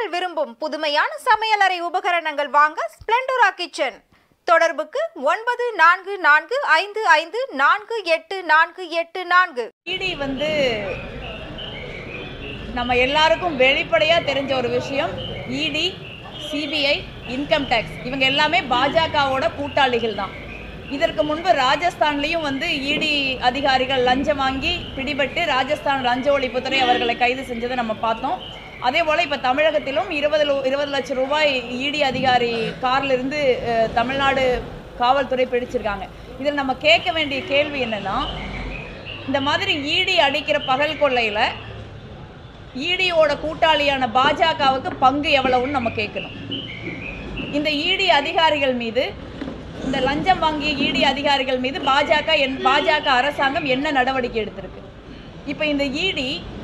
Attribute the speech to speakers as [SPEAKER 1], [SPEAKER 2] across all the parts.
[SPEAKER 1] விரும்பும் புதுமையான சமையலறை உபகரணங்கள் வாங்க ஸ்பிளெண்டோரா கிச்சன் தொடர்புக்கு ஒன்பது நான்கு நான்கு ஐந்து ஐந்து நான்கு எட்டு நான்கு எட்டு நான்கு
[SPEAKER 2] இடி வந்து நம்ம எல்லாருக்கும் வெளிப்படையா தெரிஞ்ச ஒரு விஷயம் இடி சிபிஐ இன்கம் டேக்ஸ் இவங்க எல்லாமே பாஜகவோட கூட்டாளிகள் தான் இதற்கு முன்பு ராஜஸ்தான்லயும் வந்து இடி அதிகாரிகள் லஞ்சம் வாங்கி பிடிபட்டு ராஜஸ்தான் லஞ்ச ஒழிப்புத்துறை அவர்களை கைது செஞ்சதை நம்ம பார்த்தோம் அதே போல இப்ப தமிழகத்திலும் இருபது லு- இருபது லட்சம் ரூபாய் இடி அதிகாரி கார்ல இருந்து அஹ், தமிழ்நாடு காவல்துறை பிடிச்சிருக்காங்க இதில் நம்ம கேட்க வேண்டிய கேள்வி என்னன்னா இந்த மாதிரி ஈடி அடிக்கிற பகல் கொள்ளையில ஈடியோட கூட்டாளியான பாஜகவுக்கு பங்கு எவ்வளவுன்னு நம்ம கேட்கணும் இந்த ஈடி அதிகாரிகள் மீது இந்த லஞ்சம் வாங்கிய ஈடி அதிகாரிகள் மீது பாஜக என் பாஜக அரசாங்கம் என்ன நடவடிக்கை எடுத்திருக்கு இப்போ இந்த ஈடி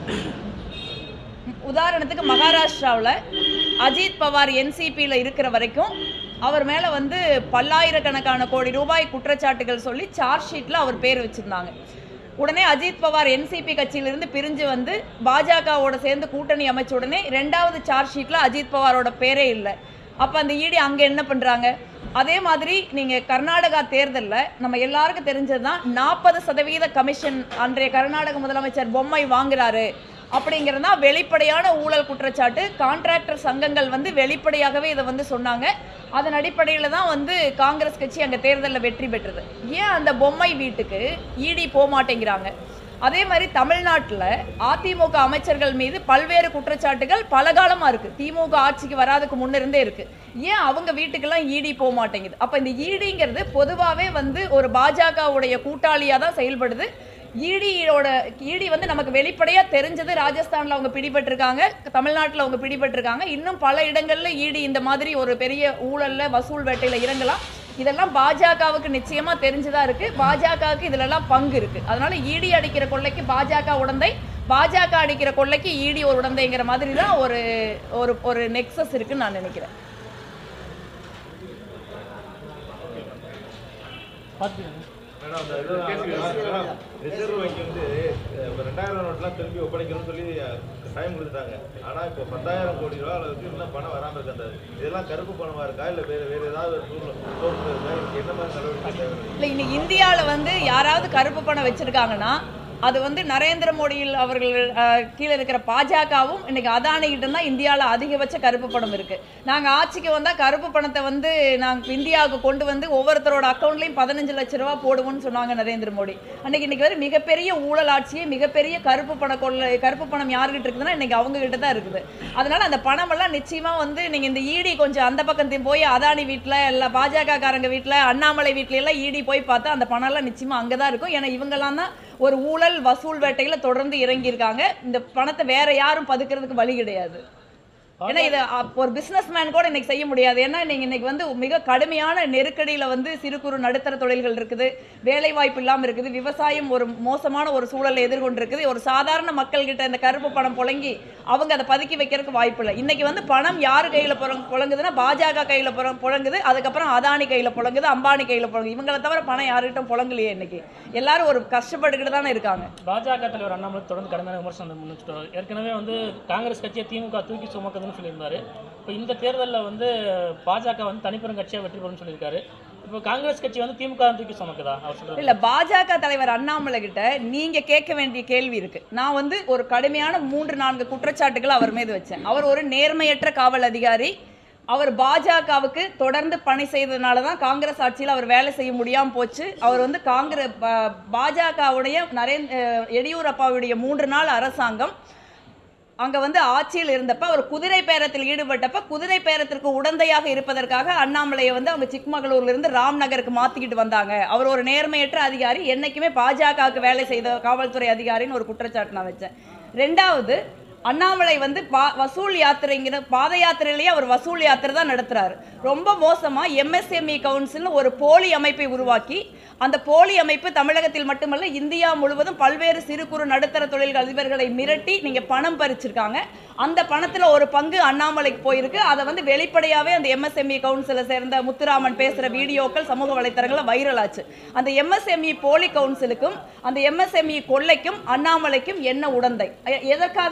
[SPEAKER 2] உதாரணத்துக்கு மகாராஷ்டிராவில் அஜித் பவார் என்சிபியில் இருக்கிற வரைக்கும் அவர் மேலே வந்து பல்லாயிரக்கணக்கான கோடி ரூபாய் குற்றச்சாட்டுகள் சொல்லி சார்ஜ் ஷீட்டில் அவர் பேர் வச்சுருந்தாங்க உடனே அஜித் பவார் என்சிபி கட்சியிலிருந்து பிரிஞ்சு வந்து பாஜகவோட சேர்ந்து கூட்டணி அமைச்ச உடனே ரெண்டாவது சார்ஜ் ஷீட்டில் அஜித் பவாரோட பேரே இல்லை அப்போ அந்த ஈடி அங்கே என்ன பண்ணுறாங்க அதே மாதிரி நீங்கள் கர்நாடகா தேர்தலில் நம்ம எல்லாருக்கும் தெரிஞ்சது தான் நாற்பது சதவீத கமிஷன் அன்றைய கர்நாடக முதலமைச்சர் பொம்மை வாங்குறாரு அப்படிங்கிறது தான் வெளிப்படையான ஊழல் குற்றச்சாட்டு கான்ட்ராக்டர் சங்கங்கள் வந்து வெளிப்படையாகவே இதை வந்து சொன்னாங்க அதன் அடிப்படையில் தான் வந்து காங்கிரஸ் கட்சி அங்கே தேர்தலில் வெற்றி பெற்றது ஏன் அந்த பொம்மை வீட்டுக்கு இடி போக மாட்டேங்கிறாங்க அதே மாதிரி தமிழ்நாட்டில் அதிமுக அமைச்சர்கள் மீது பல்வேறு குற்றச்சாட்டுகள் பல காலமா இருக்கு திமுக ஆட்சிக்கு வராதுக்கு முன்னிருந்தே இருக்கு ஏன் அவங்க வீட்டுக்கெல்லாம் ஈடி போக மாட்டேங்குது அப்ப இந்த ஈடிங்கிறது பொதுவாகவே வந்து ஒரு பாஜகவுடைய கூட்டாளியா தான் செயல்படுது ஈடியோட ஈடி வந்து நமக்கு வெளிப்படையா தெரிஞ்சது ராஜஸ்தான்ல அவங்க பிடிபட்டிருக்காங்க தமிழ்நாட்டுல அவங்க பிடிபட்டிருக்காங்க இன்னும் பல இடங்கள்ல ஈடி இந்த மாதிரி ஒரு பெரிய ஊழல்ல வசூல் வேட்டையில இறங்கலாம் இதெல்லாம் பாஜகவுக்கு நிச்சயமா தெரிஞ்சுதா இருக்கு பாஜகவுக்கு இதுல எல்லாம் பங்கு இருக்கு அதனால ஈடி அடிக்கிற கொள்ளைக்கு பாஜக உடந்தை பாஜக அடிக்கிற கொள்ளைக்கு ஈடி ஒரு உடந்தைங்கிற மாதிரி தான் ஒரு ஒரு ஒரு நெக்ஸஸ் இருக்குன்னு நான் நினைக்கிறேன்
[SPEAKER 3] மேடம், அந்த இது ரிசர்வ் வங்கி வந்து அஹ், இப்ப ரெண்டாயிரம் நோட்லாம் திருப்பி ஒப்படைக்கணும்னு சொல்லி டைம் கொடுத்துட்டாங்க ஆனா இப்போ பத்தாயிரம் கோடி ரூபா அளவுக்கு இன்னும் பணம் வராம இருக்கு அந்த இதெல்லாம் கருப்பு பணமா இருக்கா இல்ல வேற வேற ஏதாவது சோர்ஸ் இருக்கா இதுக்கு என்ன மாதிரி நடவடிக்கை தேவை
[SPEAKER 2] இல்லை இன்னைக்கு இந்தியாவில் வந்து யாராவது கருப்பு பணம் வச்சிருக்காங்கன்னா அது வந்து நரேந்திர மோடியில் அவர்கள் அஹ், கீழே இருக்கிற பாஜகவும் இன்னைக்கு அதானி கிட்ட தான் இந்தியாவில் அதிகபட்ச கருப்பு பணம் இருக்கு நாங்கள் ஆட்சிக்கு வந்தால் கருப்பு பணத்தை வந்து நாங்கள் இந்தியாவுக்கு கொண்டு வந்து ஒவ்வொருத்தரோட அக்கௌண்ட்லையும் பதினஞ்சு லட்ச ரூபா போடுவோம்னு சொன்னாங்க நரேந்திர மோடி அன்னைக்கு இன்னைக்கு வந்து மிகப்பெரிய ஊழல் ஆட்சியே மிகப்பெரிய கருப்பு பண கொள்ளை கருப்பு பணம் யார்கிட்ட இருக்குதுன்னா இன்னைக்கு அவங்க கிட்ட தான் இருக்குது அதனால அந்த பணம் எல்லாம் நிச்சயமா வந்து நீங்க இந்த ஈடி கொஞ்சம் அந்த பக்கத்தையும் போய் அதானி வீட்டில் இல்லை பாஜக காரங்க வீட்டில் அண்ணாமலை வீட்ல எல்லாம் ஈடி போய் பார்த்தா அந்த பணம் எல்லாம் நிச்சயமா அங்கதான் இருக்கும் ஏன்னா இவங்கெல்லாம் தான் ஒரு ஊழல் வசூல் வேட்டையில தொடர்ந்து இறங்கி இருக்காங்க இந்த பணத்தை வேற யாரும் பதுக்கிறதுக்கு வழி கிடையாது ஏன்னா இது அ- ஒரு பிசினஸ் மேன் கூட இன்னைக்கு செய்ய முடியாது ஏன்னா நீங்க இன்னைக்கு வந்து மிக கடுமையான நெருக்கடியில வந்து சிறு குறு நடுத்தர தொழில்கள் இருக்குது வேலை வாய்ப்பு இல்லாம இருக்குது விவசாயம் ஒரு மோசமான ஒரு சூழலை எதிர்கொண்டிருக்குது ஒரு சாதாரண மக்கள் கிட்ட இந்த கருப்பு பணம் புழங்கி அவங்க அதை பதுக்கி வைக்கிறதுக்கு வாய்ப்பு இல்லை இன்னைக்கு வந்து பணம் யார் கையில புழங் புழங்குதுன்னா பாஜக கையில புழ- புழங்குது அதுக்கப்புறம் அதானி கையில புழங்குது அம்பானி கையில புழங்குது இவங்களை தவிர பணம் யாருக்கிட்டும் புழங்கலையே இன்னைக்கு எல்லாரும் ஒரு கஷ்டப்பட்டுக்கிட்டு தானே இருக்காங்க
[SPEAKER 4] பாஜக தலைவர் அண்ணாமலை தொடர்ந்து கடுமையான விமர்சனம் முன்னிட்டு ஏற்கனவே வந்து காங்கிரஸ் கட்சியை திமுக தூக்கி சுமக்குதுன்னு சொல்லியிருந்தாரு இப்போ இந்த தேர்தலில் வந்து பாஜக வந்து தனிப்பெரும் கட்சியாக வெற்றி பெறும்னு சொல்லியிருக்காரு இப்போ காங்கிரஸ் கட்சி வந்து திமுக தான் தூக்கி சுமக்குதா அவர் சொல்றது
[SPEAKER 2] இல்ல பாஜக தலைவர் அண்ணாமலை கிட்ட நீங்க கேட்க வேண்டிய கேள்வி இருக்கு நான் வந்து ஒரு கடுமையான மூன்று நான்கு குற்றச்சாட்டுகள் அவர் மீது வச்சேன் அவர் ஒரு நேர்மையற்ற காவல் அதிகாரி அவர் பாஜகவுக்கு தொடர்ந்து பணி செய்ததுனால தான் காங்கிரஸ் ஆட்சியில் அவர் வேலை செய்ய முடியாம போச்சு அவர் வந்து காங்கிரஸ் பாஜகவுடைய நரேந்திர எடியூரப்பாவுடைய மூன்று நாள் அரசாங்கம் அங்க வந்து ஆட்சியில் இருந்தப்ப ஒரு குதிரை பேரத்தில் ஈடுபட்டப்ப குதிரை பேரத்திற்கு உடந்தையாக இருப்பதற்காக அண்ணாமலையை வந்து அவங்க சிக்மகளூர்ல இருந்து ராம்நகருக்கு மாத்திக்கிட்டு வந்தாங்க அவர் ஒரு நேர்மையற்ற அதிகாரி என்னைக்குமே பாஜகவுக்கு வேலை செய்த காவல்துறை அதிகாரின்னு ஒரு குற்றச்சாட்டு நான் வச்சேன் ரெண்டாவது அண்ணாமலை வந்து பா- வசூல் யாத்திரைங்கிற பாத யாத்திரையிலேயே அவர் வசூல் யாத்திரை தான் நடத்துறாரு ரொம்ப மோசமா எம்எஸ்எம்இ கவுன்சில் ஒரு போலி அமைப்பை உருவாக்கி அந்த போலி அமைப்பு தமிழகத்தில் மட்டுமல்ல இந்தியா முழுவதும் பல்வேறு சிறு குறு நடுத்தர தொழில் அதிபர்களை மிரட்டி நீங்க பணம் பறிச்சிருக்காங்க அந்த பணத்துல ஒரு பங்கு அண்ணாமலைக்கு போயிருக்கு அதை வந்து வெளிப்படையாவே அந்த எம்எஸ்எம்இ கவுன்சிலை சேர்ந்த முத்துராமன் பேசுற வீடியோக்கள் சமூக வலைத்தளங்கள்ல வைரல் ஆச்சு அந்த எம்எஸ்எம்இ போலி கவுன்சிலுக்கும் அந்த எம்எஸ்எம்இ கொள்ளைக்கும் அண்ணாமலைக்கும் என்ன உடந்தை எ- எதற்காக அண்ணாமலை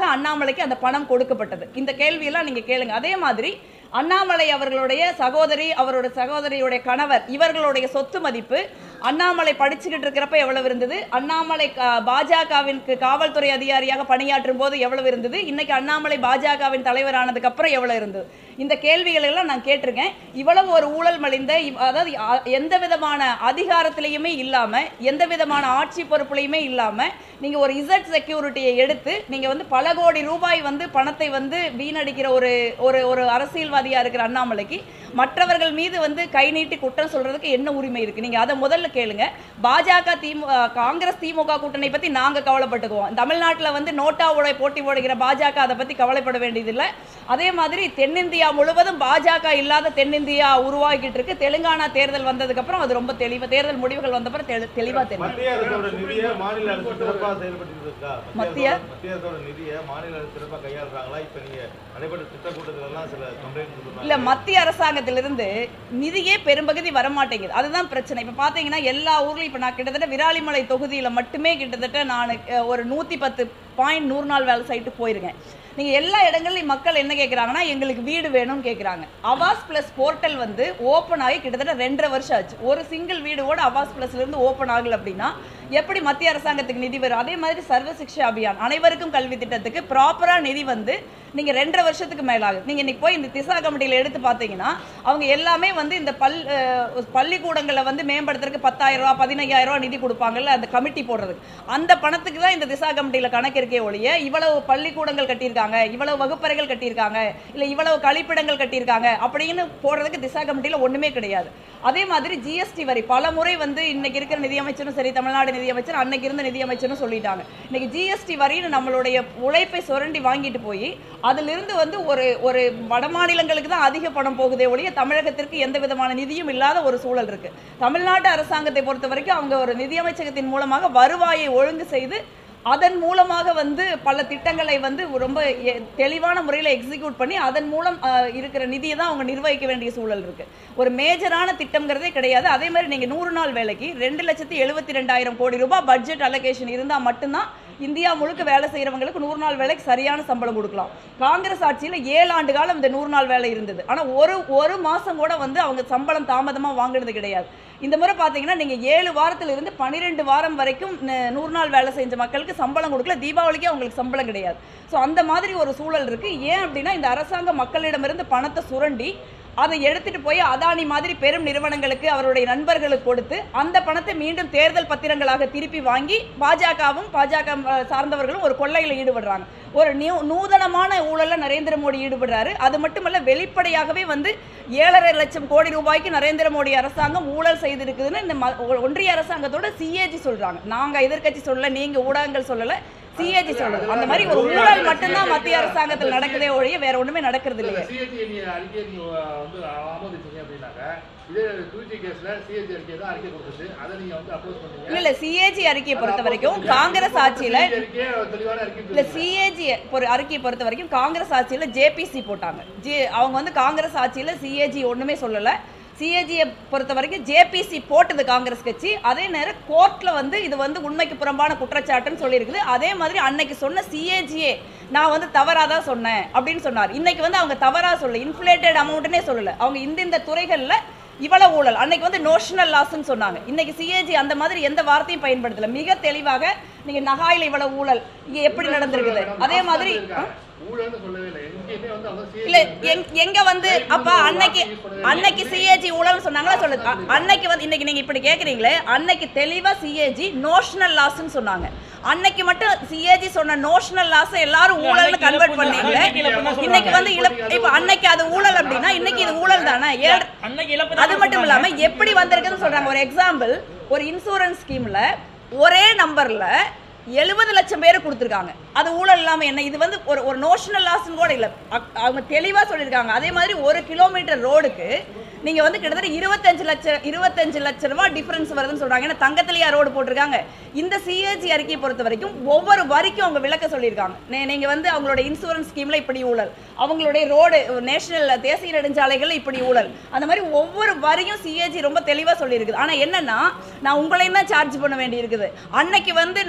[SPEAKER 2] அண்ணாமலைக்கு அந்த பணம் கொடுக்கப்பட்டது இந்த கேள்வியெல்லாம் நீங்க கேளுங்க அதே மாதிரி அண்ணாமலை அவர்களுடைய சகோதரி அவரோட சகோதரியுடைய கணவர் இவர்களுடைய சொத்து மதிப்பு அண்ணாமலை படிச்சுக்கிட்டு இருக்கிறப்ப எவ்வளவு இருந்தது அண்ணாமலை கா- பாஜகவிற்கு காவல்துறை அதிகாரியாக பணியாற்றும் போது எவ்வளவு இருந்தது இன்னைக்கு அண்ணாமலை பாஜகவின் தலைவரானதுக்கு அப்புறம் எவ்வளவு இருந்தது இந்த கேள்விகள் எல்லாம் நான் கேட்டிருக்கேன் இவ்வளவு ஒரு ஊழல் மலிந்த இவ்- அதாவது அ- எந்த விதமான அதிகாரத்திலையுமே இல்லாம எந்த விதமான ஆட்சி பொறுப்புலையுமே இல்லாம நீங்க ஒரு இசட் செக்யூரிட்டியை எடுத்து நீங்க வந்து பல கோடி ரூபாய் வந்து பணத்தை வந்து வீணடிக்கிற ஒரு ஒரு ஒரு அரசியல்வாதியா இருக்கிற அண்ணாமலைக்கு மற்றவர்கள் மீது வந்து கை நீட்டி குற்றம் சொல்றதுக்கு என்ன உரிமை இருக்கு நீங்க அதை முதல்ல கேளுங்க பாஜக திமுக காங்கிரஸ் திமுக கூட்டணி பத்தி நாங்க கவலைப்பட்டுக்குவோம் தமிழ்நாட்டுல வந்து நோட்டாவோட போட்டி போடுகிற பாஜக அதை பத்தி கவலைப்பட வேண்டியதில்லை அதே மாதிரி தென்னிந்தியா முழுவதும் பாஜக இல்லாத தென்னிந்தியா உருவாகிட்டு இருக்கு தெலுங்கானா தேர்தல் வந்ததுக்கு அப்புறம் அது ரொம்ப தெளிவா தேர்தல் முடிவுகள் வந்தப்பறம் தெளி- தெளிவா தெரியும்
[SPEAKER 3] மத்திய அரசோட நிதியை மாநில அரசு சிறப்பாக செயல்பட்டு இருக்கா
[SPEAKER 2] மத்திய?
[SPEAKER 3] அரசோட- மத்திய அரசோட நிதியை மாநில அரசு சிறப்பாக கையாளுறாங்களா இப்ப நீங்க நடைபெற்ற திட்ட கூட்டத்துல எல்லாம் சில கம்ப்ளைண்ட்
[SPEAKER 2] இல்ல மத்திய அரசாங்கத்திலிருந்து நிதியே பெரும்பகுதி வரமாட்டேங்குது அதுதான் பிரச்சனை இப்ப பாத்தீங்கன்னா எல்லா ஊர்லயும் இப்ப நான் கிட்டத்தட்ட விராலிமலை தொகுதியில மட்டுமே கிட்டத்தட்ட நான் அஹ், ஒரு நூத்தி பத்து பாயிண்ட் நூறு நாள் வேலை சைட்டு போயிருக்கேன் நீங்க எல்லா இடங்கள்லயும் மக்கள் என்ன கேக்குறாங்கன்னா எங்களுக்கு வீடு வேணும்னு கேக்குறாங்க அவாஸ் பிளஸ் போர்ட்டல் வந்து ஓபன் ஆகி கிட்டத்தட்ட ரெண்டரை வருஷம் ஆச்சு ஒரு சிங்கிள் வீடு கூட அவாஸ் பிளஸ்ல இருந்து ஓபன் ஆகல அப்படின்னா எப்படி மத்திய அரசாங்கத்துக்கு நிதி வரும் அதே மாதிரி சர்வ சிக்ஷா அபியான் அனைவருக்கும் கல்வி திட்டத்துக்கு ப்ராப்பரா நிதி வந்து நீங்க ரெண்டரை வருஷத்துக்கு மேல ஆகுது நீங்க இன்னைக்கு போய் இந்த திசா கமிட்டியில எடுத்து பாத்தீங்கன்னா அவங்க எல்லாமே வந்து இந்த பல் அஹ், பள்ளிக்கூடங்களை வந்து மேம்படுத்துறதுக்கு பத்தாயிரம் ரூபாய் பதினையாயிரம் ரூபாய் நிதி கொடுப்பாங்கல்ல அந்த கமிட்டி போடுறதுக்கு அந்த பணத்துக்கு தான் இந்த திசா கமிட்டியில கணக்கு இருக்கே ஒழிய இவ்வளவு பள்ளிக்கூடங்கள் கட்டியிருக்காங்க இவ்வளவு வகுப்பறைகள் கட்டியிருக்காங்க இல்ல இவ்வளவு கழிப்பிடங்கள் கட்டியிருக்காங்க அப்படின்னு போடுறதுக்கு திசா கமிட்டியில ஒண்ணுமே கிடையாது அதே மாதிரி ஜிஎஸ்டி வரி பல முறை வந்து இன்னைக்கு இருக்கிற நிதியமைச்சரும் சரி தமிழ்நாடு நிதியமைச்சர் அன்னைக்கு இருந்த நிதியமைச்சரும் சொல்லிட்டாங்க இன்னைக்கு ஜிஎஸ்டி வரின்னு நம்மளுடைய உழைப்பை சுரண்டி வாங்கிட்டு போய் அதிலிருந்து வந்து ஒரு ஒரு வட மாநிலங்களுக்கு தான் அதிக பணம் போகுதே ஒழிய தமிழகத்திற்கு எந்த விதமான நிதியும் இல்லாத ஒரு சூழல் இருக்கு தமிழ்நாட்டு அரசாங்கத்தை பொறுத்த வரைக்கும் அவங்க ஒரு நிதியமைச்சகத்தின் மூலமாக வருவாயை ஒழுங்கு செய்து அதன் மூலமாக வந்து பல திட்டங்களை வந்து ரொம்ப எ- தெளிவான முறையில் எக்ஸிக்யூட் பண்ணி அதன் மூலம் அஹ், இருக்கிற நிதியை தான் அவங்க நிர்வகிக்க வேண்டிய சூழல் இருக்கு ஒரு மேஜரான திட்டம்ங்கிறதே கிடையாது அதே மாதிரி நீங்க நூறு நாள் வேலைக்கு ரெண்டு லட்சத்தி எழுபத்தி ரெண்டாயிரம் கோடி ரூபாய் பட்ஜெட் அலோகேஷன் இருந்தா மட்டும்தான் இந்தியா முழுக்க வேலை செய்யறவங்களுக்கு நூறு நாள் வேலைக்கு சரியான சம்பளம் கொடுக்கலாம் காங்கிரஸ் ஆட்சியில ஏழு ஆண்டு காலம் இந்த நூறு நாள் வேலை இருந்தது ஆனா ஒரு ஒரு மாசம் கூட வந்து அவங்க சம்பளம் தாமதமா வாங்குனது கிடையாது இந்த முறை பாத்தீங்கன்னா நீங்க ஏழு வாரத்துல இருந்து பன்னிரெண்டு வாரம் வரைக்கும் ந- நூறு நாள் வேலை செஞ்ச மக்களுக்கு சம்பளம் கொடுக்கல தீபாவளிக்கே அவங்களுக்கு சம்பளம் கிடையாது ஸோ அந்த மாதிரி ஒரு சூழல் இருக்கு ஏன் அப்படின்னா இந்த அரசாங்கம் மக்களிடமிருந்து பணத்தை சுரண்டி அதை எடுத்துட்டு போய் அதானி மாதிரி பெரும் நிறுவனங்களுக்கு அவருடைய நண்பர்களுக்கு கொடுத்து அந்த பணத்தை மீண்டும் தேர்தல் பத்திரங்களாக திருப்பி வாங்கி பாஜகவும் பாஜக அஹ், சார்ந்தவர்களும் ஒரு கொள்ளையில ஈடுபடுறாங்க ஒரு நியூ நூதனமான ஊழல்ல நரேந்திர மோடி ஈடுபடுறாரு அது மட்டுமல்ல வெளிப்படையாகவே வந்து ஏழரை லட்சம் கோடி ரூபாய்க்கு நரேந்திர மோடி அரசாங்கம் ஊழல் செய்திருக்குதுன்னு இந்த ம- ஒன்றிய அரசாங்கத்தோட சிஏஜி சொல்றாங்க நாங்க எதிர்க்கட்சி சொல்லல நீங்க ஊடகங்கள் சொல்லல சிஏஜி சொல்லுது அந்த மாதிரி ஒரு ஊழல் மட்டும்தான் மத்திய அரசாங்கத்தில் நடக்குதே ஒழிய வேற ஒண்ணுமே நடக்கிறது இல்லையே
[SPEAKER 5] சிஎஸ்சி நீ அறிக்கை நீ வந்து ஆமோதிச்சீங்க அப்படின்னாக்க இதே டூஜி கேஸ்ல சிஎஸ்சி அறிக்கை தான் அறிக்கை கொடுத்துச்சு அதை நீங்க வந்து அப்போஸ் பண்ணீங்க
[SPEAKER 2] இல்ல இல்ல சிஏஜி அறிக்கையை பொறுத்த வரைக்கும் காங்கிரஸ் ஆட்சியில
[SPEAKER 5] CAG அறிக்கையே தெளிவான அறிக்கை
[SPEAKER 2] இல்ல சிஏஜி அறிக்கையை பொறுத்த வரைக்கும் காங்கிரஸ் ஆட்சியில ஜேபிசி போட்டாங்க ஜே அவங்க வந்து காங்கிரஸ் ஆட்சியில சிஏஜி ஒண்ணுமே சொல்லல சிஏஜியை பொறுத்த வரைக்கும் ஜேபிசி போட்டது காங்கிரஸ் கட்சி அதே நேரம் கோர்ட்ல வந்து இது வந்து உண்மைக்கு புறம்பான குற்றச்சாட்டுன்னு சொல்லியிருக்குது அதே மாதிரி அன்னைக்கு சொன்ன சிஏஜியே நான் வந்து தவறா தான் சொன்னேன் அப்படின்னு சொன்னார் இன்னைக்கு வந்து அவங்க தவறா சொல்ல இன்ஃபிளேட்டட் அமௌண்ட்னே சொல்லல அவங்க இந்த இந்த துறைகள்ல இவ்வளவு ஊழல் அன்னைக்கு வந்து நோஷனல் லாஸ்ன்னு சொன்னாங்க இன்னைக்கு சிஏஜி அந்த மாதிரி எந்த வார்த்தையும் பயன்படுத்தல மிக தெளிவாக நீங்க நகாயில இவ்வளவு ஊழல் இங்க எப்படி நடந்திருக்குது அதே மாதிரி ஆ?
[SPEAKER 5] ஊழல்னு சொல்லவே இல்லை எங்கேயுமே வந்து அவங்க CAG
[SPEAKER 2] இல்ல
[SPEAKER 5] வந்து
[SPEAKER 2] எங்- எங்க வந்து அப்ப அன்னைக்கு அன்னைக்கு சிஏஜி ஊழல் சொன்னாங்களா சொல்லுது அ- அன்னைக்கு வந்து இன்னைக்கு நீங்க இப்படி கேக்குறீங்களே அன்னைக்கு தெளிவா சிஏஜி நோஷனல் லாஸ்ன்னு சொன்னாங்க அன்னைக்கு மட்டும் சிஏஜி சொன்ன நோஷனல் லாஸ் எல்லாரும் ஊழல்னு
[SPEAKER 4] அன்னைக்கு
[SPEAKER 2] கன்வெர்ட்
[SPEAKER 4] இழப்புன்னு
[SPEAKER 2] பண்ணீங்களே
[SPEAKER 4] அன்னைக்கு இழப்புன்னு தான்
[SPEAKER 2] இன்னைக்கு
[SPEAKER 4] சொல்றாங்க.
[SPEAKER 2] வந்து இழப்பு இப்ப அன்னைக்கு அது ஊழல் அப்படின்னா இன்னைக்கு இது ஊழல் தானே ஏழு
[SPEAKER 4] அன்னைக்கு இழப்பு தான்
[SPEAKER 2] அது மட்டும் இல்லாம எப்படி வந்திருக்குன்னு சொல்றாங்க ஒரு எக்ஸாம்பிள் ஒரு இன்சூரன்ஸ் ஸ்கீம்ல ஒரே நம்பர்ல எழுபது லட்சம் பேர் கொடுத்துருக்காங்க அது ஊழல் இல்லாம என்ன இது வந்து ஒரு ஒரு நோஷனல் லாஸ்ன்னு கூட இல்ல அக்- அவங்க தெளிவா சொல்லியிருக்காங்க அதே மாதிரி ஒரு கிலோமீட்டர் ரோடுக்கு நீங்க வந்து கிட்டத்தட்ட இருபத்தஞ்சு லட்சம் இருபத்தஞ்சு லட்சம் ரூபாய் டிஃபரன்ஸ் வருதுன்னு சொல்றாங்க ஏன்னா தங்கத்திலேயே ரோடு போட்டிருக்காங்க இந்த சிஏஜி அறிக்கையை பொறுத்த வரைக்கும் ஒவ்வொரு வரிக்கும் அவங்க விளக்க சொல்லியிருக்காங்க நே- நீங்க வந்து அவங்களோட இன்சூரன்ஸ் ஸ்கீம்ல இப்படி ஊழல் அவங்களுடைய ரோடு நேஷனல் தேசிய நெடுஞ்சாலைகள்ல இப்படி ஊழல் அந்த மாதிரி ஒவ்வொரு வரியும் சிஏஜி ரொம்ப தெளிவா சொல்லியிருக்குது ஆனா என்னன்னா நான் உங்களையும் தான் சார்ஜ் பண்ண வேண்டி இருக்குது அன்னைக்கு வந்து நோஷனல்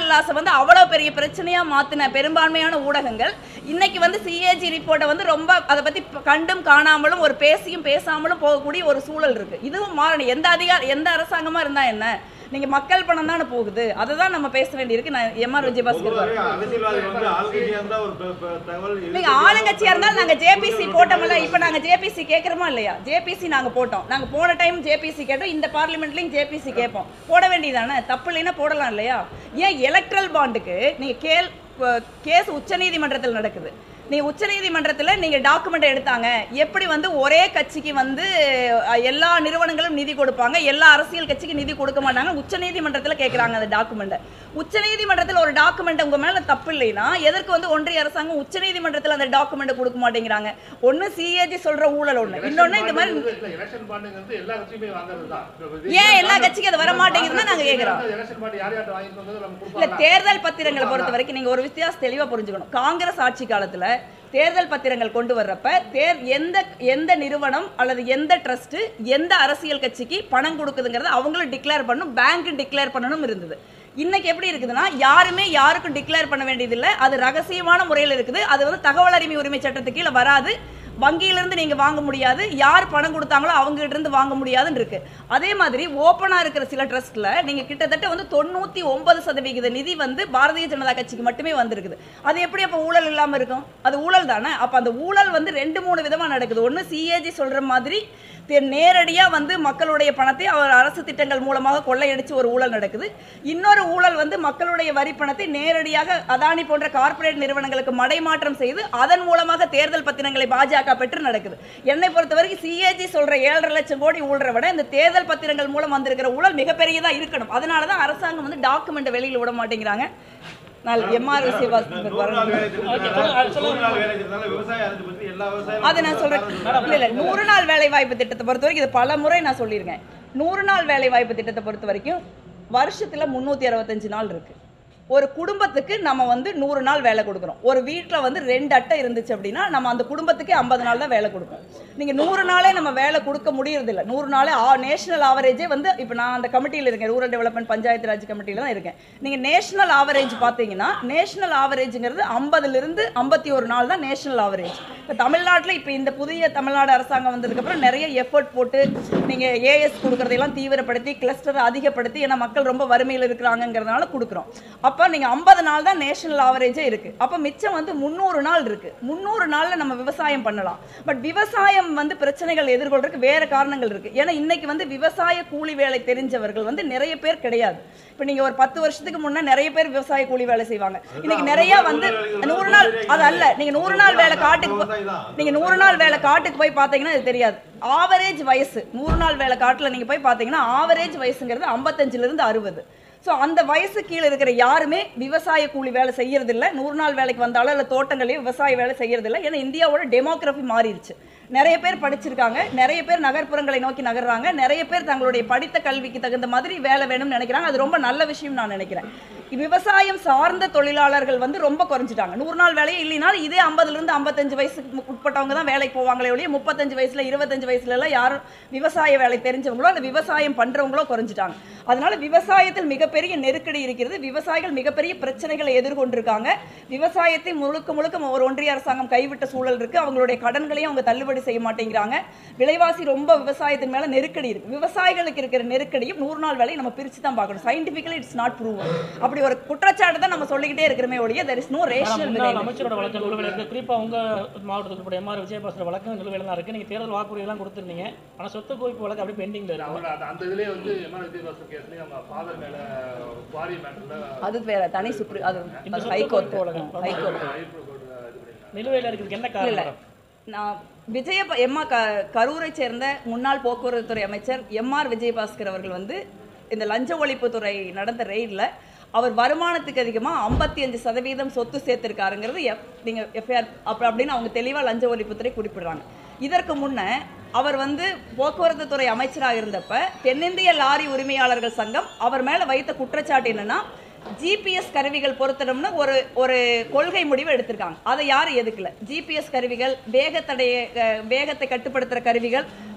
[SPEAKER 2] சேனல் லாஸை வந்து அவ்வளோ பெரிய பிரச்சனையா மாத்தின பெரும்பான்மையான ஊடகங்கள் இன்னைக்கு வந்து சிஏஜி ரிப்போர்ட்டை வந்து ரொம்ப அதை பத்தி ப- கண்டும் காணாமலும் ஒரு பேசியும் பேசாமலும் போகக்கூடிய ஒரு சூழல் இருக்கு இதுவும் மாறணும் எந்த அதிகார எந்த அரசாங்கமா இருந்தா என்ன நீங்க மக்கள் பணம் தானே போகுது அதை தான் நம்ம பேச வேண்டியிருக்கு நான் எம்ஆர் விஜயபாஸ்கர்
[SPEAKER 3] பொதுவாகவே அரசியல்வாதி வந்து ஆளுங்கட்சியா இருந்தா ஒரு ப- ப- தகவல்
[SPEAKER 2] நீங்க ஆளுங்கட்சியா இருந்தாலும் நாங்க ஜேபிசி போட்டோம்ல இப்ப நாங்க ஜேபிசி கேக்குறோமா இல்லையா ஜேபிசி நாங்க போட்டோம் நாங்க போன டைம் ஜேபிசி கேட்டோம் இந்த பார்லிமெண்ட்லயும் ஜேபிசி கேட்போம் போட வேண்டியதானே தப்பு இல்லைன்னா போடலாம் இல்லையா ஏன் எலக்ட்ரல் பாண்டுக்கு நீங்க கேள் கேஸ் உச்சநீதிமன்றத்தில் நடக்குது நீ உச்சநீதிமன்றத்தில் நீங்க டாக்குமெண்ட் எடுத்தாங்க எப்படி வந்து ஒரே கட்சிக்கு வந்து அஹ், எல்லா நிறுவனங்களும் நிதி கொடுப்பாங்க எல்லா அரசியல் கட்சிக்கு நிதி கொடுக்க மாட்டாங்க உச்சநீதிமன்றத்தில் கேட்குறாங்க அந்த டாக்குமெண்ட்டை உச்சநீதிமன்றத்தில் ஒரு டாக்குமெண்ட் உங்க மேல தப்பு இல்லைன்னா எதற்கு வந்து ஒன்றிய அரசாங்கம் உச்சநீதிமன்றத்தில் அந்த டாக்குமெண்ட் கொடுக்க மாட்டேங்கிறாங்க ஒன்னு சிஏஜி சொல்ற ஊழல் ஒண்ணு இன்னொன்னு இந்த மாதிரி
[SPEAKER 5] எலெக்ஷன் பாண்டுங்கிறது எல்லா கட்சியுமே வாங்குறது தான்
[SPEAKER 2] ஏன் எல்லா கட்சிக்கும் அது வர மாட்டேங்குதுன்னு நாங்க கேக்குறோம்
[SPEAKER 5] எலெக்ஷன் பாண்டு யார் யார்ட்ட வாங்கிட்டு வந்தது நம்ம
[SPEAKER 2] இல்ல
[SPEAKER 5] கொடுப்பாங்க
[SPEAKER 2] தேர்தல் பத்திரங்களை பொறுத்த வரைக்கும் நீங்க ஒரு வித்தியாசம் தெளிவா புரிஞ்சுக்கணும் காங்கிரஸ் ஆட்சி காலத்துல தேர்தல் பத்திரங்கள் கொண்டு வர்றப்ப தேர் எந்த எந்த நிறுவனம் அல்லது எந்த ட்ரஸ்ட் எந்த அரசியல் கட்சிக்கு பணம் கொடுக்குதுங்கிறத அவங்களும் டிக்ளேர் பண்ணணும் பேங்க் டிக்ளேர் பண்ணணும் இருந்தது இன்னைக்கு எப்படி இருக்குதுன்னா யாருமே யாருக்கும் டிக்ளேர் பண்ண வேண்டியதில்லை அது ரகசியமான முறையில் இருக்குது அது வந்து தகவல் அறிமை உரிமை சட்டத்துக்கு கீழே வராது வங்கியிலிருந்து நீங்க வாங்க முடியாது யார் பணம் கொடுத்தாங்களோ அவங்க கிட்ட இருந்து வாங்க முடியாதுன்னு இருக்கு அதே மாதிரி ஓப்பனா இருக்கிற சில ட்ரஸ்ட்ல நீங்க கிட்டத்தட்ட வந்து தொண்ணூத்தி ஒன்பது சதவிகித நிதி வந்து பாரதிய ஜனதா கட்சிக்கு மட்டுமே வந்திருக்குது அது எப்படி அப்ப ஊழல் இல்லாம இருக்கும் அது ஊழல் தானே அப்ப அந்த ஊழல் வந்து ரெண்டு மூணு விதமா நடக்குது ஒண்ணு சிஏஜி சொல்ற மாதிரி தே- நேரடியா வந்து மக்களுடைய பணத்தை அவர் அரசு திட்டங்கள் மூலமாக கொள்ளையடிச்சு ஒரு ஊழல் நடக்குது இன்னொரு ஊழல் வந்து மக்களுடைய வரி பணத்தை நேரடியாக அதானி போன்ற கார்ப்பரேட் நிறுவனங்களுக்கு மடைமாற்றம் செய்து அதன் மூலமாக தேர்தல் பத்திரங்களை பாஜக பெற்று நடக்குது என்னை பொறுத்த வரைக்கும் சிஏஜி சொல்ற ஏழரை லட்சம் கோடி ஊழலை விட இந்த தேர்தல் பத்திரங்கள் மூலம் வந்திருக்கிற ஊழல் மிகப்பெரியதா இருக்கணும் அதனால தான் அரசாங்கம் வந்து டாக்குமெண்ட் வெளியில விட மாட்டேங்கிறாங்க நான் எம்ஆர்
[SPEAKER 3] நூறு நாள்
[SPEAKER 2] விசிவாஸ்
[SPEAKER 3] வேலை திட்டத்தினால நூறு நாள் வேலை திட்டத்தினால விவசாய அரசு பத்தி எல்லா விவசாயம்
[SPEAKER 2] அதை நான் சொல்றேன் இல்ல இல்ல நூறு நாள் வேலை வாய்ப்பு திட்டத்தை பொறுத்த வரைக்கும் இது பல முறை நான் சொல்லியிருக்கேன் நூறு நாள் வேலை வாய்ப்பு திட்டத்தை பொறுத்த வரைக்கும் வருஷத்துல முன்னூத்தி அறுபத்தஞ்சு நாள் இருக்கு ஒரு குடும்பத்துக்கு நம்ம வந்து நூறு நாள் வேலை கொடுக்குறோம் ஒரு வீட்டில் வந்து ரெண்டு அட்டை இருந்துச்சு அப்படின்னா நம்ம அந்த குடும்பத்துக்கே ஐம்பது நாள் தான் வேலை கொடுப்போம் நீங்கள் நூறு நாளே நம்ம வேலை கொடுக்க முடியறதில்ல நூறு நாளே நேஷனல் ஆவரேஜே வந்து இப்போ நான் அந்த கமிட்டியில் இருக்கேன் ரூரல் டெவலப்மெண்ட் பஞ்சாயத்து ராஜ் கமிட்டியில் தான் இருக்கேன் நீங்கள் நேஷனல் ஆவரேஜ் பார்த்தீங்கன்னா நேஷனல் ஆவரேஜுங்கிறது ஐம்பதுலேருந்து ஐம்பத்தி ஒரு நாள் தான் நேஷனல் ஆவரேஜ் இப்போ தமிழ்நாட்டில் இப்போ இந்த புதிய தமிழ்நாடு அரசாங்கம் வந்ததுக்கப்புறம் நிறைய எஃபர்ட் போட்டு நீங்கள் ஏஎஸ் கொடுக்குறதையெல்லாம் தீவிரப்படுத்தி கிளஸ்டரை அதிகப்படுத்தி ஏன்னா மக்கள் ரொம்ப வறுமையில் இருக்கிறாங்கங்கிறதுனால கொடுக்குறோம் அப்போ நீங்கள் ஐம்பது நாள் தான் நேஷனல் ஆவரேஜே இருக்குது அப்போ மிச்சம் வந்து முந்நூறு நாள் இருக்குது முந்நூறு நாளில் நம்ம விவசாயம் பண்ணலாம் பட் விவசாயம் வந்து பிரச்சனைகள் எதிர்கொள்றதுக்கு வேற காரணங்கள் இருக்குது ஏன்னா இன்னைக்கு வந்து விவசாய கூலி வேலை தெரிஞ்சவர்கள் வந்து நிறைய பேர் கிடையாது இப்போ நீங்கள் ஒரு பத்து வருஷத்துக்கு முன்னே நிறைய பேர் விவசாய கூலி வேலை செய்வாங்க இன்னைக்கு நிறைய வந்து நூறு நாள் அது அல்ல நீங்கள் நூறு நாள் வேலை காட்டுக்கு போ-
[SPEAKER 3] விவசாயி தான்.
[SPEAKER 2] நீங்க நூறு நாள் வேலை காட்டுக்கு போய் பார்த்தீங்கன்னா இது தெரியாது ஆவரேஜ் வயசு நூறு நாள் வேலை காட்டுல நீங்க போய் பார்த்தீங்கன்னா ஆவரேஜ் வயசுங்கிறது 55 இருந்து அறுபது ஸோ அந்த வயசு கீழே இருக்கிற யாருமே விவசாய கூலி வேலை செய்யறது இல்ல நூறு நாள் வேலைக்கு வந்தாலும் இல்லை தோட்டங்களையும் விவசாய வேலை செய்யறது இல்ல ஏன்னா இந்தியாவோட டெமோகிராஃபி மாறிடுச்சு நிறைய பேர் படிச்சிருக்காங்க நிறைய பேர் நகர்ப்புறங்களை நோக்கி நகர்றாங்க நிறைய பேர் தங்களுடைய படித்த கல்விக்கு தகுந்த மாதிரி வேலை வேணும்னு நினைக்கிறாங்க அது ரொம்ப நல்ல விஷயம் நான் நினைக்கிறேன் விவசாயம் சார்ந்த தொழிலாளர்கள் வந்து ரொம்ப குறைஞ்சிட்டாங்க நூறு நாள் வேலையே இல்லைனாலும் இதே ஐம்பதுல இருந்து ஐம்பத்தஞ்சு வயசுக்கு உட்பட்டவங்க தான் வேலைக்கு போவாங்களே ஒழிய முப்பத்தஞ்சு வயசுல இருபத்தஞ்சு வயசுல எல்லாம் யாரும் விவசாய வேலை தெரிஞ்சவங்களோ அந்த விவசாயம் பண்றவங்களோ குறைஞ்சிட்டாங்க அதனால விவசாயத்தில் மிகப்பெரிய நெருக்கடி இருக்கிறது விவசாயிகள் மிகப்பெரிய பிரச்சனைகளை எதிர்கொண்டிருக்காங்க விவசாயத்தை முழுக்க முழுக்க ஒரு ஒன்றிய அரசாங்கம் கைவிட்ட சூழல் இருக்கு அவங்களுடைய கடன்களையும் அவங்க தள்ளுபடி செய்ய மாட்டேங்கிறாங்க விலைவாசி ரொம்ப விவசாயத்தின் மேல நெருக்கடி இருக்கு விவசாயிகளுக்கு இருக்கிற நெருக்கடியும் நூறு நாள் வேலையை நம்ம பிரிச்சு தான் பார்க்கணும் சயின்டிபிக்கலி இட்ஸ் நாட் ப்ரூவ் அப்படி ஒரு குற்றச்சாட்டு தான் நம்ம சொல்லிக்கிட்டே இருக்கிறோமே ஒழிய தெர் இஸ் நோ
[SPEAKER 4] ஆனா,
[SPEAKER 2] ரேஷனல்
[SPEAKER 4] முன்னாள் அமைச்சரோட வழக்கு நிலுவையில் இருக்கு குறிப்பா உங்க மாவட்டத்துக்கு உட்பட எம்ஆர் விஜயபாஸ்கர் வழக்கு நிலுவையில் தான் இருக்கு நீங்க தேர்தல் வாக்குறுதியெல்லாம் கொடுத்துருந்தீங்க ஆனா சொத்து குவிப்பு வழக்கு அப்படியே பெண்டிங்ல இருக்கு
[SPEAKER 5] அவர் அந்த- அந்த இதுலயே வந்து எம்ஆர் விஜயபாஸ்கர் கேஸ்லயும் நம்ம ஃபாதர் மேல குவாரி மேட்டர்ல
[SPEAKER 2] அது வேற தனி சுப்ரீம் அது
[SPEAKER 4] இந்த
[SPEAKER 2] அது
[SPEAKER 4] சொத்து
[SPEAKER 2] ஹைகோர்ட்
[SPEAKER 4] குவிப்பு வழக்கு
[SPEAKER 2] ஹைகோர்ட்
[SPEAKER 5] ஹைகோர்ட் இது பண்ணிருக்காங்க
[SPEAKER 4] நிலுவையில் இருக்கிறதுக்கு என்ன
[SPEAKER 2] இல்ல
[SPEAKER 4] காரணம்
[SPEAKER 2] நான் விஜய எம்மா க கரூரை சேர்ந்த முன்னாள் போக்குவரத்து துறை அமைச்சர் எம்ஆர் விஜயபாஸ்கர் அவர்கள் வந்து இந்த லஞ்ச ஒழிப்புத்துறை நடந்த ரெய்டில் அவர் வருமானத்துக்கு அதிகமாக ஐம்பத்தி அஞ்சு சதவீதம் சொத்து சேர்த்திருக்காருங்கிறது எஃப் நீங்கள் எஃப்ஐஆர் அப்போ அப்படின்னு அவங்க தெளிவாக லஞ்ச ஒழிப்புத்துறை குறிப்பிடுறாங்க இதற்கு முன்ன அவர் வந்து போக்குவரத்து துறை அமைச்சராக இருந்தப்ப தென்னிந்திய லாரி உரிமையாளர்கள் சங்கம் அவர் மேல வைத்த குற்றச்சாட்டு என்னன்னா ஜிபிஎஸ் கருவிகள் பொருத்தணும்னு ஒரு ஒரு கொள்கை முடிவு எடுத்திருக்காங்க அதை யாரும் எதுக்கல ஜிபிஎஸ் கருவிகள் வேகத்தடைய அஹ், வேகத்தை கட்டுப்படுத்துற கருவிகள்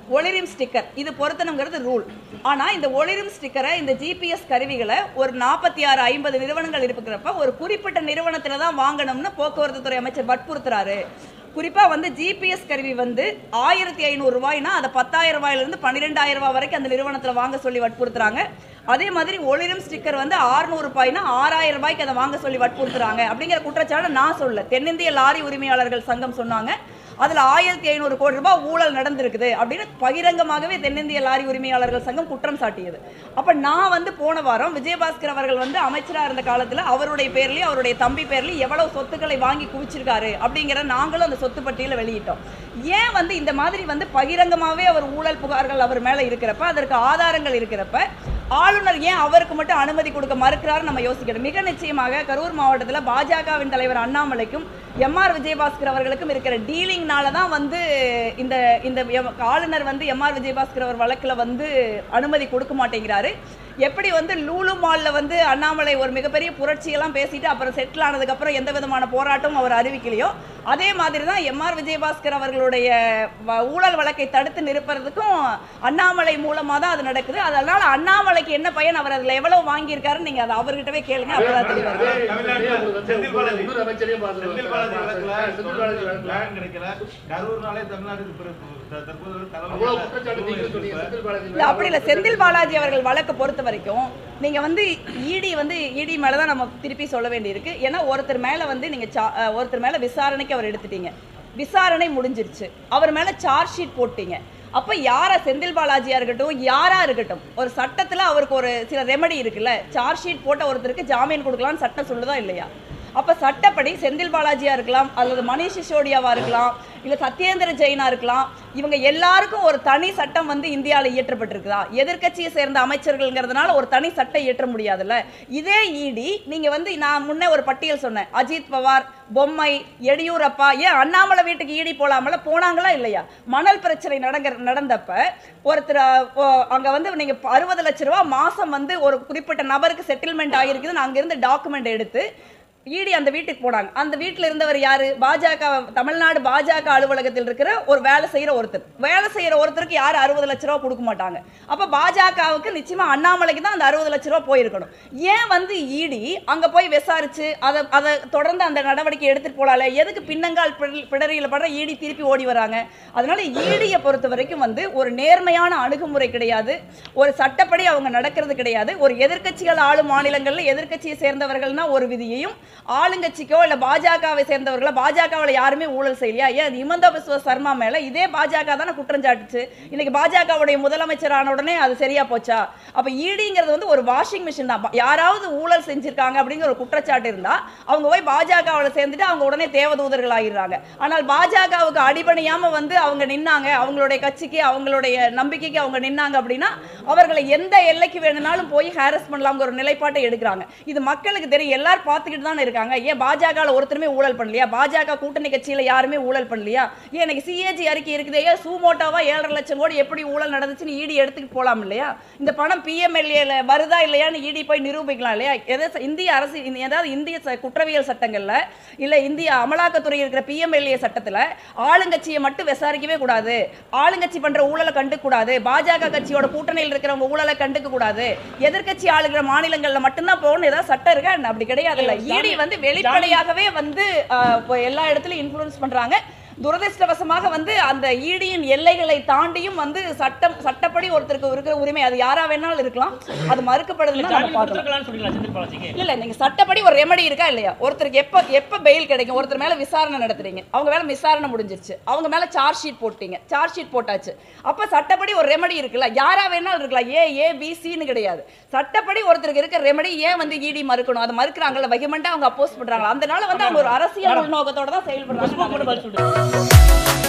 [SPEAKER 2] ஒளிரும் ஸ்டிக்கர் இது பொருத்தணுங்கிறது ரூல் ஆனா இந்த ஒளிரும் ஸ்டிக்கரை இந்த ஜிபிஎஸ் கருவிகளை ஒரு நாற்பத்தி ஆறு ஐம்பது நிறுவனங்கள் இருக்கிறப்ப ஒரு குறிப்பிட்ட நிறுவனத்துல தான் வாங்கணும்னு போக்குவரத்து துறை அமைச்சர் வற்புறுத்துறாரு குறிப்பா வந்து ஜிபிஎஸ் கருவி வந்து ஆயிரத்தி ஐநூறு ரூபாய்னா அதை பத்தாயிரம் ரூபாயில இருந்து பன்னிரெண்டாயிரம் ரூபாய் வரைக்கும் அந்த நிறுவனத்துல வாங்க சொல்லி வற்புறுத்துறாங்க அதே மாதிரி ஒளிரும் ஸ்டிக்கர் வந்து 600 ரூபாய்னா ஆறாயிரம் ரூபாய்க்கு அதை வாங்க சொல்லி வற்புறுத்துறாங்க அப்படிங்கிற குற்றச்சாட்டை நான் சொல்ல தென்னிந்திய லாரி உரிமையாளர்கள் சங்கம் சொன்னாங்க அதுல ஆயிரத்தி ஐநூறு கோடி ரூபாய் ஊழல் நடந்திருக்குது அப்படின்னு பகிரங்கமாகவே தென்னிந்திய லாரி உரிமையாளர்கள் சங்கம் குற்றம் சாட்டியது அப்ப நான் வந்து போன வாரம் விஜயபாஸ்கர் அவர்கள் வந்து அமைச்சரா இருந்த காலத்துல அவருடைய பேர்லயும் அவருடைய தம்பி பேர்லயும் எவ்வளவு சொத்துக்களை வாங்கி குவிச்சிருக்காரு அப்படிங்கிற நாங்களும் அந்த சொத்து பட்டியல வெளியிட்டோம் ஏன் வந்து இந்த மாதிரி வந்து பகிரங்கமாவே அவர் ஊழல் புகார்கள் அவர் மேல இருக்கிறப்ப அதற்கு ஆதாரங்கள் இருக்கிறப்ப ஆளுநர் ஏன் அவருக்கு மட்டும் அனுமதி கொடுக்க மறுக்கிறாரு நம்ம யோசிக்கணும் மிக நிச்சயமாக கரூர் மாவட்டத்தில் பாஜகவின் தலைவர் அண்ணாமலைக்கும் எம்ஆர் விஜயபாஸ்கர் அவர்களுக்கும் இருக்கிற டீலிங்னால தான் வந்து இந்த இந்த எம்- ஆளுநர் வந்து எம்ஆர் விஜயபாஸ்கர் அவர் வழக்குல வந்து அனுமதி கொடுக்க மாட்டேங்கிறாரு எப்படி வந்து லூலு மால்ல வந்து அண்ணாமலை ஒரு மிகப்பெரிய புரட்சியெல்லாம் பேசிட்டு அப்புறம் செட்டில் ஆனதுக்கு அப்புறம் எந்த விதமான போராட்டமும் அவர் அறிவிக்கலையோ அதே மாதிரி தான் எம்ஆர் விஜயபாஸ்கர் அவர்களுடைய வ- ஊழல் வழக்கை தடுத்து நிறுத்துறதுக்கும் அண்ணாமலை மூலமா தான் அது நடக்குது அதனால அண்ணாமலைக்கு என்ன பயன் அவர் அதுல எவ்வளவு வாங்கியிருக்காருன்னு நீங்க அதை அவர்கிட்டவே கேளுங்க அப்பதான் தெளிவா இருக்கும்.
[SPEAKER 3] தமிழ்நாட்டுல செந்தில் பாலாஜி
[SPEAKER 5] இன்னொரு அமைச்சரையும்
[SPEAKER 3] செந்தில் பாலாஜி வழக்குல
[SPEAKER 5] செந்தில் பாலாஜி வழக்குல
[SPEAKER 3] லேண்ட் கிடைக்கல கரூர்னாலே தமிழ்நாட்டுக்கு பிற- த- தற்போது ஒரு
[SPEAKER 5] அவ்வளவு குற்றச்சாட்டு
[SPEAKER 3] தலைமை
[SPEAKER 5] நீங்க சொன்னீங்க செந்தில் பாலாஜி
[SPEAKER 2] இல்ல அப்படி இல்ல செந்தில் பாலாஜி அவர்கள் வழக்கு பொறுத்த வரைக்கும் நீங்க வந்து இடி வந்து இடி மேல தான் நம்ம திருப்பி சொல்ல வேண்டியிருக்கு ஏன்னா ஒருத்தர் மேல வந்து நீங்க சா- அஹ் ஒருத்தர் மேல விசாரணைக்கு அவர் எடுத்துட்டீங்க விசாரணை முடிஞ்சிருச்சு அவர் மேல சார்ஜ் ஷீட் போட்டீங்க அப்ப யாரா செந்தில் பாலாஜியா இருக்கட்டும் யாரா இருக்கட்டும் ஒரு சட்டத்துல அவருக்கு ஒரு சில ரெமெடி இருக்குல்ல சார்ஜ் ஷீட் போட்ட ஒருத்தருக்கு ஜாமீன் கொடுக்கலாம்னு சட்டம் சொல்லுதா இல்லையா அப்ப சட்டப்படி செந்தில் பாலாஜியா இருக்கலாம் அல்லது மணிஷ் சிசோடியாவா இருக்கலாம் இல்ல சத்யேந்திர ஜெயினா இருக்கலாம் இவங்க எல்லாருக்கும் ஒரு தனி சட்டம் வந்து இந்தியாவில் இயற்றப்பட்டிருக்குதா எதிர்க்கட்சியை சேர்ந்த அமைச்சர்கள்ங்கிறதுனால ஒரு தனி சட்டம் இயற்ற முடியாதுல்ல இதே இடி நீங்க வந்து நான் முன்னே ஒரு பட்டியல் சொன்னேன் அஜித் பவார் பொம்மை எடியூரப்பா ஏன் அண்ணாமலை வீட்டுக்கு ஈடி போலாமல போனாங்களா இல்லையா மணல் பிரச்சனை நடங்க நடந்தப்ப ஒருத்தர் அஹ், ஓ, அங்க வந்து நீங்க அறுபது லட்ச ரூபா மாசம் வந்து ஒரு குறிப்பிட்ட நபருக்கு செட்டில்மெண்ட் ஆகிருக்குதுன்னு அங்கிருந்து டாக்குமெண்ட் எடுத்து இடி அந்த வீட்டுக்கு போனாங்க அந்த வீட்டுல இருந்தவர் யாரு பாஜக தமிழ்நாடு பாஜக அலுவலகத்தில் இருக்கிற ஒரு வேலை செய்யற ஒருத்தர் வேலை செய்யற ஒருத்தருக்கு யாரு அறுபது லட்ச ரூபா கொடுக்க மாட்டாங்க அப்ப பாஜகவுக்கு நிச்சயமா அண்ணாமலைக்கு தான் அந்த அறுபது லட்ச ரூபா போயிருக்கணும் ஏன் வந்து இடி அங்க போய் விசாரிச்சு அதை அதை தொடர்ந்து அந்த நடவடிக்கை எடுத்துட்டு போலால எதுக்கு பின்னங்கால் பிடரி- பிடரியில படுற இடி திருப்பி ஓடி வராங்க அதனால ஈடியை பொறுத்த வரைக்கும் வந்து ஒரு நேர்மையான அணுகுமுறை கிடையாது ஒரு சட்டப்படி அவங்க நடக்கிறது கிடையாது ஒரு எதிர்க்கட்சிகள் ஆளும் மாநிலங்கள்ல எதிர்க்கட்சியை சேர்ந்தவர்கள்னா ஒரு விதியையும் ஆளுங்கட்சிக்கோ இல்ல பாஜகவை சேர்ந்தவர்கள பாஜகவில் யாருமே ஊழல் செய்யலையா ஏன் ஹிமந்த பிஸ்வ சர்மா மேல இதே பாஜக தானே குற்றம் சாட்டுச்சு இன்னைக்கு பாஜகவுடைய முதலமைச்சர் ஆன உடனே அது சரியா போச்சா அப்ப ஈடிங்கிறது வந்து ஒரு வாஷிங் மிஷின் தான் பா- யாராவது ஊழல் செஞ்சிருக்காங்க அப்படிங்கிற ஒரு குற்றச்சாட்டு இருந்தா அவங்க போய் பாஜகவில் சேர்ந்துட்டு அவங்க உடனே தேவதூதர்கள் ஆகிடுறாங்க ஆனால் பாஜகவுக்கு அடிபணியாம வந்து அவங்க நின்னாங்க அவங்களுடைய கட்சிக்கு அவங்களுடைய நம்பிக்கைக்கு அவங்க நின்னாங்க அப்படின்னா அவர்களை எந்த எல்லைக்கு வேணும்னாலும் போய் ஹாரஸ் பண்ணலாம்ங்கிற ஒரு நிலைப்பாட்டை எடுக்கிறாங்க இது மக்களுக்கு தெரியும் எல்லாரும் பார்த்துக்கிட்டு தானே இருக்காங்க ஏன் பாஜக ஒருத்தருமே ஊழல் பண்ணலையா பாஜக கூட்டணி கட்சியில யாருமே ஊழல் பண்ணலையா ஏன் எனக்கு சிஏஜி அறிக்கை இருக்குது ஏன் சூமோட்டோவா ஏழரை லட்சம் கோடி எப்படி ஊழல் நடந்துச்சுன்னு ஈடி எடுத்துட்டு போலாம் இல்லையா இந்த பணம் பிஎம்எல்ஏல வருதா இல்லையான்னு ஈடி போய் நிரூபிக்கலாம் இல்லையா எதை இந்திய அரசு இந்த- ஏதாவது இந்திய ச- குற்றவியல் சட்டங்கள்ல இல்ல இந்திய அமலாக்கத்துறை இருக்கிற பிஎம்எல்ஏ சட்டத்துல ஆளுங்கட்சியை மட்டும் விசாரிக்கவே கூடாது ஆளுங்கட்சி பண்ற ஊழலை கண்டுக்க கூடாது பாஜக கட்சியோட கூட்டணியில் இருக்கிறவங்க ஊழலை கண்டுக்க கூடாது எதிர்க்கட்சி ஆளுகிற மாநிலங்கள்ல மட்டும்தான் போகணும் ஏதாவது சட்டம் இருக்கா என்ன? அப்படி கிடையாது இல்ல ஈடி வந்து வெளிப்படையாகவே வந்து ஆஹ், இப்போ எல்லா இடத்துலயும் இன்ஃபுளுன்ஸ் பண்றாங்க துரதிருஷ்டவசமாக வந்து அந்த ஈடியின் எல்லைகளை தாண்டியும் வந்து சட்டம் சட்டப்படி ஒருத்தருக்கு இருக்கிற உரிமை அது யாரா வேணாலும் இருக்கலாம் அது மறுக்கப்படுதுன்னு தான் நம்ம
[SPEAKER 4] ஜாமீன்
[SPEAKER 2] பார்க்கலாம்
[SPEAKER 4] கொடுத்துருக்கலாம்னு சொல்லிக்கலாம் செந்தில் பாலாஜிக்கு
[SPEAKER 2] இல்ல இல்ல நீங்க சட்டப்படி ஒரு ரெமெடி இருக்கா இல்லையா ஒருத்தருக்கு எப்ப எப்ப பெயில் கிடைக்கும் ஒருத்தர் மேல விசாரணை நடத்துறீங்க அவங்க மேல விசாரணை முடிஞ்சிருச்சு அவங்க மேல சார்ஜ் ஷீட் போட்டீங்க சார்ஜ் ஷீட் போட்டாச்சு அப்ப சட்டப்படி ஒரு ரெமெடி இருக்குல்ல யாரா வேணாலும் இருக்கலாம் ஏ ஏ பி சின்னு கிடையாது சட்டப்படி ஒருத்தருக்கு இருக்க ரெமெடி ஏன் வந்து இடி மறுக்கணும் அதை மறுக்கிறாங்கல்ல வெகுமெண்டா அவங்க அப்போஸ் பண்றாங்க அதனால வந்து அவங்க ஒரு அரசியல் உள்நோக்கத்தோட தான்
[SPEAKER 4] புஷ்பா கூட
[SPEAKER 2] செயல்படுறாங்க
[SPEAKER 4] பதில் சொல்லிட்டு